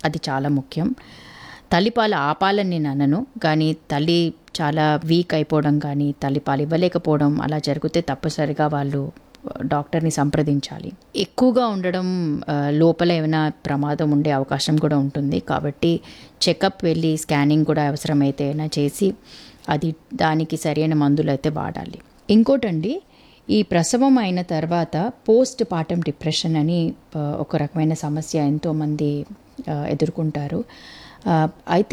అది చాలా ముఖ్యం తల్లిపాలు ఆపాలని నేను అనను కానీ తల్లి చాలా వీక్ అయిపోవడం కానీ తల్లిపాలు ఇవ్వలేకపోవడం అలా జరిగితే తప్పనిసరిగా వాళ్ళు డాక్టర్ని సంప్రదించాలి ఎక్కువగా ఉండడం ఆ, లోపల ఏమైనా ప్రమాదం ఉండే అవకాశం కూడా ఉంటుంది కాబట్టి చెకప్ వెళ్ళి స్కానింగ్ కూడా అవసరమైతే అయినా చేసి అది దానికి సరైన మందులు అయితే వాడాలి ఇంకోటండి ఈ ప్రసవం అయిన తర్వాత పోస్ట్ పార్టమ్ డిప్రెషన్ అని ఆ, ఒక రకమైన సమస్య ఎంతోమంది ఆ, ఎదుర్కొంటారు ఆ, అయితే